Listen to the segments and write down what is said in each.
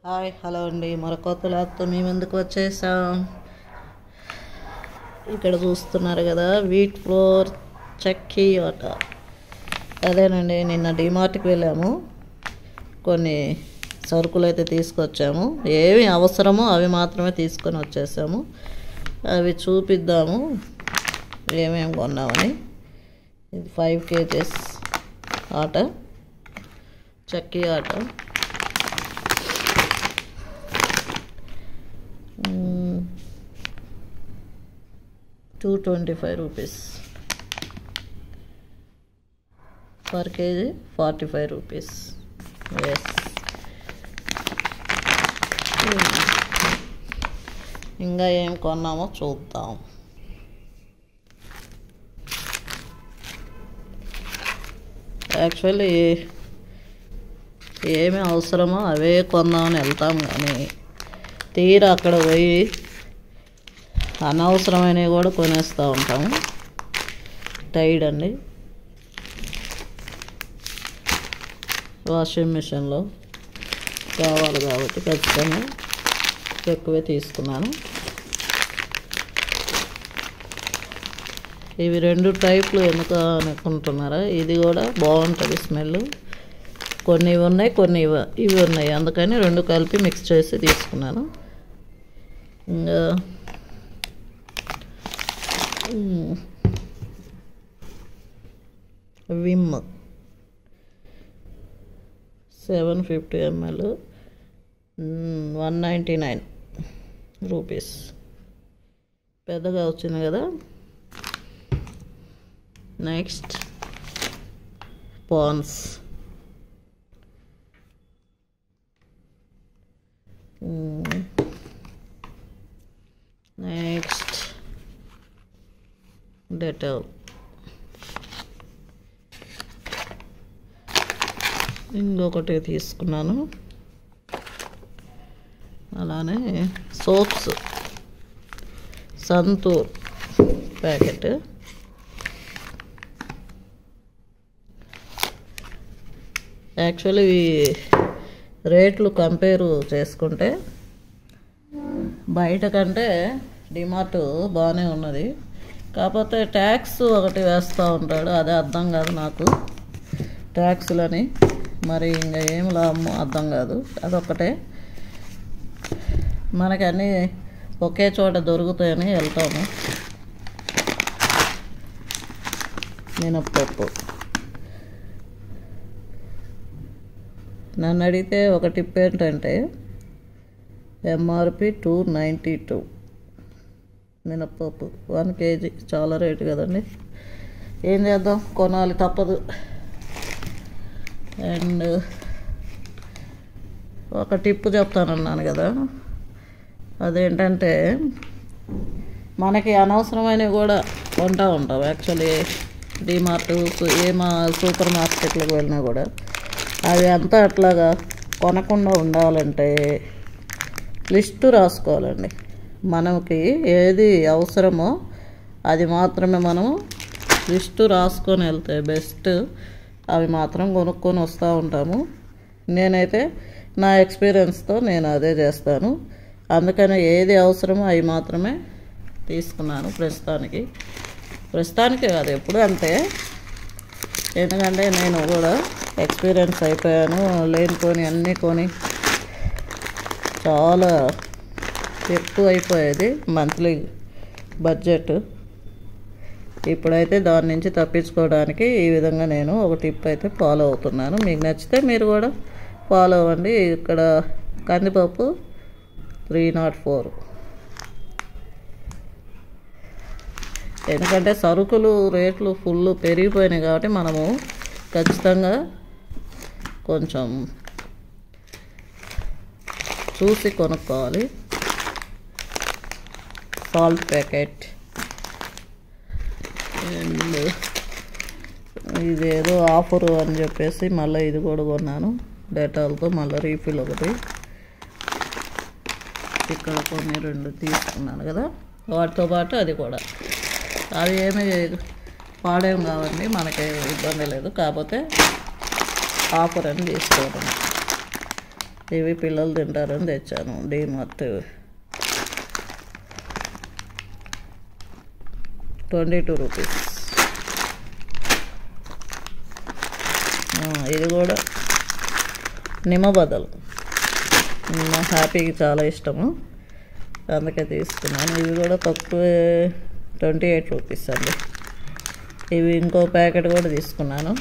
hi hello అండి మరొక కొత్త లాక్తో మీ ముందుకు వచ్చేసాం ఇక్కడ చూస్తున్నారు కదా వీట్ ఫ్లోర్ చక్కీ ఆట అదేనండి నిన్న డిమార్ట్కి వెళ్ళాము కొన్ని సరుకులు అయితే తీసుకొచ్చాము ఏవి అవసరమో అవి మాత్రమే తీసుకొని వచ్చేసాము అవి చూపిద్దాము ఏమేమి కొన్నామని ఇది ఫైవ్ కేజెస్ ఆట చక్కీ ఆట two twenty five rupees per KG forty five rupees yes ఇంకా ఏం కొన్నామో చూద్దాం యాక్చువల్లీ ఏమి అవసరమో అవే కొందామని వెళ్తాం కానీ తీరా అక్కడ పోయి అనవసరమైనవి కూడా కొనేస్తూ ఉంటాము టైడ్ అండి వాషింగ్ మిషన్లో కావాలి కాబట్టి ఖచ్చితంగా ఎక్కువే తీసుకున్నాను ఇవి రెండు టైప్లు ఎందుకు అనుకుంటున్నారా ఇది కూడా బాగుంటుంది స్మెల్ కొన్ని ఇవి ఉన్నాయి కొన్ని ఇవి ఇవి ఉన్నాయి అందుకని రెండు కలిపి మిక్స్ చేసి తీసుకున్నాను ఇంకా Vim seven fifty ML one ninety nine rupees పెద్దగా వచ్చింది కదా నెక్స్ట్ పాన్స్ నెక్స్ట్ డెటాల్ ఇంకొకటి తీసుకున్నాను అలానే సోప్స్ సంతూర్ ప్యాకెట్ యాక్చువల్లీ రేట్లు కంపేర్ చేసుకుంటే బయట కంటే డిమార్ట్ బాగానే ఉన్నది కాకపోతే ట్యాక్స్ ఒకటి వేస్తూ ఉంటాడు అదే అర్థం కాదు నాకు ట్యాక్స్లని మరి ఇంకా ఏం లాభమో అర్థం కాదు అదొక్కటే మనకి అన్నీ ఒకే చోట దొరుకుతాయని వెళ్తాము మినప్పప్పు నన్ను అడిగితే ఒక టిప్ ఏంటంటే ఎంఆర్పి టూ నైంటీ టూ మినప్పప్పు వన్ కేజీ చాలా రేటు కదండి ఏం చేద్దాం కొనాలి తప్పదు అండ్ ఒక టిప్ చెప్తానన్నాను కదా అదేంటంటే మనకి అనవసరమైనవి కూడా కొంటూ ఉంటాం యాక్చువల్లీ డిమార్ట్ ఏ మా సూపర్ మార్కెట్లకు వెళ్ళినా కూడా అవి అంతా అట్లాగా కొనకుండా ఉండాలంటే లిస్టు రాసుకోవాలండి మనకి ఏది అవసరమో అది మాత్రమే మనం లిస్టు రాసుకొని వెళ్తే బెస్ట్ అవి మాత్రం కొనుక్కొని వస్తూ ఉంటాము నేనైతే నా ఎక్స్పీరియన్స్తో నేను అదే చేస్తాను అందుకని ఏది అవసరమో అవి మాత్రమే తీసుకున్నాను ప్రస్తుతానికి ప్రస్తుతానికి కాదు ఎప్పుడు అంతే ఎందుకంటే నేను కూడా ఎక్స్పీరియన్స్ అయిపోయాను లేనిపోని అన్నీ కొని చాలా ఎక్కువ అయిపోయేది మంత్లీ బడ్జెట్ ఇప్పుడైతే దాని నుంచి తప్పించుకోవడానికి ఈ విధంగా నేను ఒక టిప్ అయితే ఫాలో అవుతున్నాను మీకు నచ్చితే మీరు కూడా ఫాలో అవ్వండి ఇక్కడ కందిపప్పు త్రీ నాట్ ఫోర్ ఎందుకంటే సరుకులు రేట్లు ఫుల్ పెరిగిపోయినాయి కాబట్టి మనము ఖచ్చితంగా కొంచెం చూసి కొనుక్కోవాలి సాల్ట్ ప్యాకెట్ అండ్ ఇదేదో ఆఫర్ అని చెప్పేసి మళ్ళీ ఇది కూడా కొన్నాను డెటాల్తో మళ్ళీ రీఫిల్ ఒకటి ఇక్కడ కొన్ని రెండు తీసుకున్నాను కదా వాటితో పాటు అది కూడా అవి ఏమి పాడేం కావండి మనకి ఇబ్బంది లేదు కాకపోతే ఆఫర్ అని తీసుకోవడం ఇవి పిల్లలు తింటారని తెచ్చాను డీమార్ట్ ట్వంటీ టూ రూపీస్ ఇది కూడా నిమ్మ బదలు నిమ్మ హ్యాపీకి చాలా ఇష్టము అందుకే తీసుకున్నాను ఇవి కూడా తక్కువ ట్వంటీ ఎయిట్ రూపీస్ అండి ఇవి ఇంకో ప్యాకెట్ కూడా తీసుకున్నాను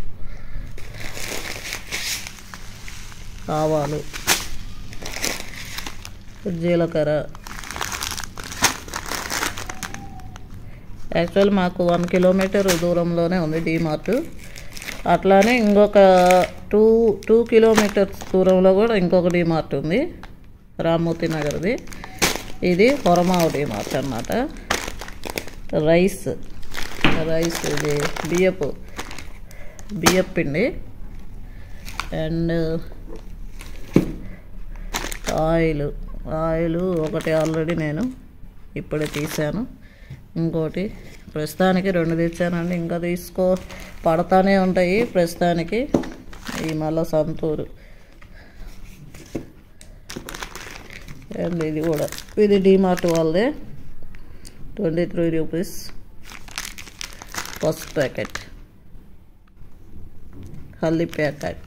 ఆవాలు జీలకర్ర యాక్చువల్ మాకు వన్ కిలోమీటర్ దూరంలోనే ఉంది డీమార్ట్ అట్లానే ఇంకొక టూ టూ కిలోమీటర్స్ దూరంలో కూడా ఇంకొక డీమార్ట్ ఉంది రామ్మూర్తి నగర్ది ఇది హొరమావు డీమార్ట్ అన్నమాట రైస్ రైస్ ఇది బియ్యపు బియ్యపు పిండి అండ్ ఆయిల్ ఆయిల్ ఒకటి ఆల్రెడీ నేను ఇప్పుడే తీసాను ఇంకోటి ప్రస్తుతానికి రెండు తెచ్చానండి ఇంకా తీసుకో పడతానే ఉంటాయి ప్రస్తుతానికి ఈ మళ్ళా సంతూరు అండ్ ఇది కూడా ఇది డీమార్ట్ వాళ్ళదే twenty three rupees first packet haldi packet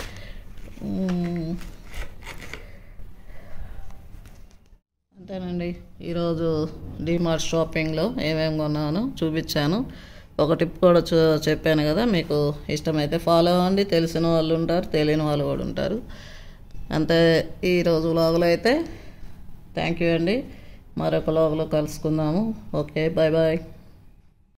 అంతేనండి ఈరోజు డిమార్ట్ షాపింగ్లో ఏమేమి కొన్నాను చూపించాను ఒక టిప్ కూడా చూ చెప్పాను కదా మీకు ఇష్టమైతే ఫాలో అవ్వండి తెలిసిన వాళ్ళు ఉంటారు తెలియని వాళ్ళు కూడా ఉంటారు అంతే ఈరోజు వ్లాగులో అయితే థ్యాంక్ యూ అండి మరొక వ్లాగులో కలుసుకుందాము ఓకే బాయ్ బాయ్